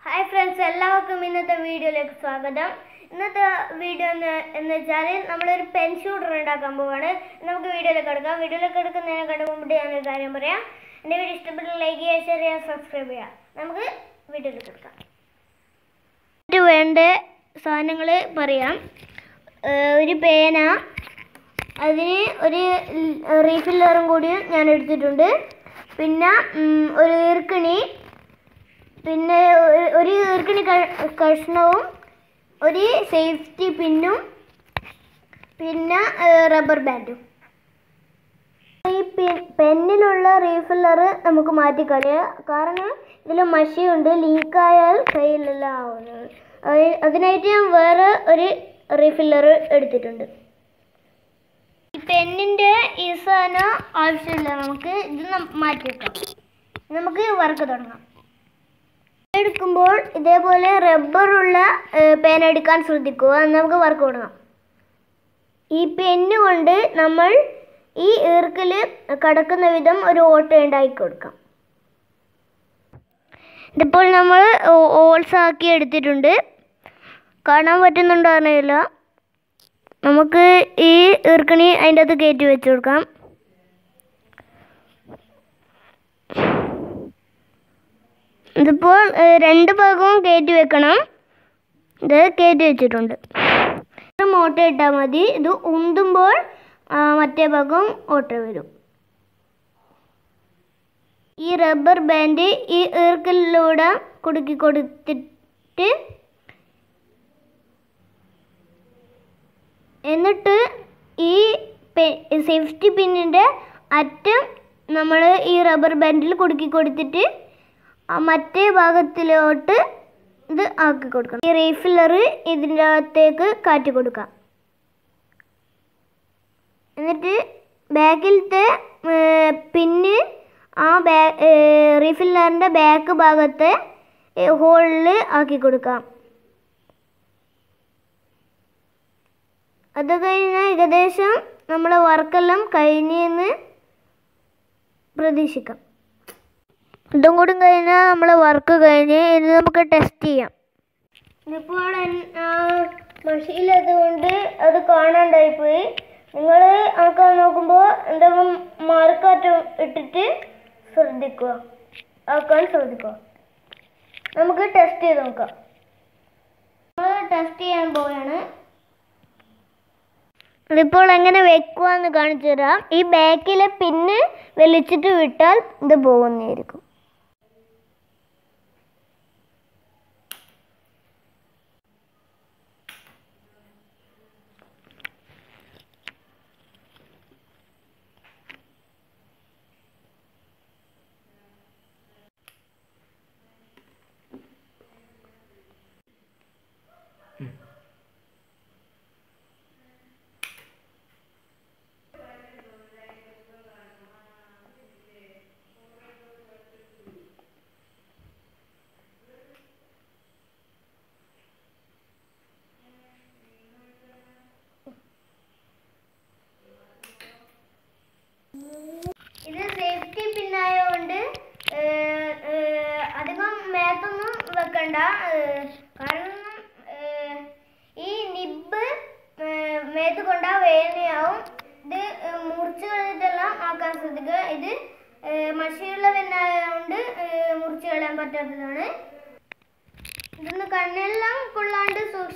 hi friends എല്ലാവർക്കും ഇന്നത്തെ വീഡിയോയിലേക്ക് സ്വാഗതം ഇന്നത്തെ വീഡിയോ എന്ന് എന്ന് വെച്ചാൽ നമ്മളൊരു പെൻ ഷൂട്ടർ ഉണ്ടാക്കാൻ പോവാണ് നമുക്ക് വീഡിയോയിലേക്ക് എടുക്കാം വീഡിയോയിലേക്ക് എടുക്കുന്നതിനെ കണ്ടു മുമ്പ് ഞാനൊരു കാര്യം പറയാം എൻ്റെ വീഡിയോ ഇഷ്ടപ്പെട്ട ലൈക്ക് ചെയ്യുക ഷെയർ ചെയ്യുക സബ്സ്ക്രൈബ് ചെയ്യുക നമുക്ക് വീഡിയോയിലേക്ക് എടുക്കാം ഇതിന് വേണ്ട സാധനങ്ങൾ പറയാം ഏഹ് ഒരു പേന അതിന് ഒരു റീഫില്ലറും കൂടി ഞാൻ എടുത്തിട്ടുണ്ട് പിന്നെ ഉം, ഒരു ഈർക്കിണി പിന്നെ ഒരു- ഒരു ഈർക്കിണി ക- കഷ്ണവും ഒരു സേഫ്റ്റി പിന്നും പിന്നെ റബ്ബർ ബാൻഡും ഈ പെ- പെന്നിലുള്ള റീഫില്ലർ നമുക്ക് മാറ്റിക്കളയാം കാരണം ഇതിൽ മഷിയുണ്ട് ലീക്കായാൽ കയ്യിലെല്ലാം ആവുന്നത് അത്- അതിനായിട്ട് ഞാൻ വേറെ ഒരു റീഫില്ലർ എടുത്തിട്ടുണ്ട് ഈ പെന്നിൻ്റെ ഈ സാധനം ആവശ്യമില്ല നമുക്ക് ഇത് നം- മാറ്റി വെക്കാം നമുക്ക് വർക്ക് തുടങ്ങാം എടുക്കുമ്പോൾ ഇതേപോലെ റബ്ബറുള്ള പേന എടുക്കാൻ ശ്രദ്ധിക്കുക എന്ന് നമുക്ക് വർക്ക് തുടങ്ങാം ഈ പെന്ന് കൊണ്ട് നമ്മൾ ഈ ഈർക്കിൽ കടക്കുന്ന വിധം ഒരു ഓട്ട ഉണ്ടാക്കി കൊടുക്കാം ഇതിപ്പോൾ നമ്മൾ ഓൾസ് ആക്കി എടുത്തിട്ടുണ്ട് കാണാൻ പറ്റുന്നുണ്ടോ അറിയില്ല നമുക്ക് ഈ ഈർക്കിണി അതിൻ്റെ അകത്ത് കയറ്റി വെച്ച് കൊടുക്കാം ഇതിപ്പോൾ ഏഹ്, രണ്ട് ഭാഗവും കയറ്റി വെക്കണം ഇത് കയറ്റി വെച്ചിട്ടുണ്ട് ഒരു ഓട്ട ഇട്ടാൽ മതി ഇത് ഉണ്ടുമ്പോൾ ആ, മറ്റേ ഭാഗം ഓട്ട വരും ഈ റബ്ബർ ബാൻഡ് ഈ ഈർക്കലിലൂടെ കുടുക്കി കൊടുത്തിട്ട് എന്നിട്ട് ഈ സേഫ്റ്റി പിന്നിൻ്റെ അറ്റം നമ്മൾ ഈ റബ്ബർ ബാൻഡിൽ കുടുക്കി കൊടുത്തിട്ട് ആ മറ്റേ ഭാഗത്തിലോട്ട് ഇത് ആക്കി കൊടുക്കണം ഈ റീഫില്ലർ ഇതിൻ്റെ അകത്തേക്ക് കാറ്റി കൊടുക്കാം എന്നിട്ട് ബാക്കിലത്തെ പിന്ന് ആ ബാ റീഫില്ലറിൻ്റെ ബാക്ക് ഭാഗത്തെ ഹോളിൽ ആക്കി കൊടുക്കാം അത് കഴിഞ്ഞാൽ ഏകദേശം നമ്മളെ വർക്കെല്ലാം കഴിഞ്ഞെന്ന് പ്രതീക്ഷിക്കാം ഇതും കൂടി കഴിഞ്ഞാൽ നമ്മളെ വർക്ക് കഴിഞ്ഞ് ഇനി നമുക്ക് ടെസ്റ്റ് ചെയ്യാം ഇതിപ്പോൾ മഷിയിലതുകൊണ്ട് അത് കാണാണ്ടായിപ്പോയി നിങ്ങൾ ആക്കാൻ നോക്കുമ്പോൾ എന്തെങ്കിലും മാർക്കാറ്റം ഇട്ടിട്ട് ശ്രദ്ധിക്കുക ആക്കാൻ ശ്രദ്ധിക്കുക നമുക്ക് ടെസ്റ്റ് ചെയ്ത് നോക്കാം നമ്മൾ ടെസ്റ്റ് ചെയ്യാൻ പോവുകയാണ് ഇതിപ്പോൾ എങ്ങനെ വെക്കുവാന്ന് കാണിച്ചു തരാം ഈ ബാക്കിലെ പിന്ന് വലിച്ചിട്ട് വിട്ടാൽ ഇത് പോകുന്നതായിരിക്കും ഇത് സേഫ്റ്റി പിന്നായതുകൊണ്ട് അധികം മേത്തൊന്നും വെക്കണ്ട ഏഹ്, കാരണം ഏഹ്, ഈ നിബ് ഏഹ്, മേത്ത് കൊണ്ടാ വേദനയാവും ഇത് ഏഹ്, മുറിച്ച് കളഞ്ഞിട്ടെല്ലാം ആക്കാൻ ശ്രദ്ധിക്കുക ഇത് ഏഹ്, മഷിയുള്ള പെണ്ണായതുകൊണ്ട് ഏഹ്, മുറിച്ച് കളയാൻ പറ്റാത്തതാണ് ഇതൊന്ന് കണ്ണെല്ലാം കൊള്ളാണ്ട് സൂക്ഷിച്ച്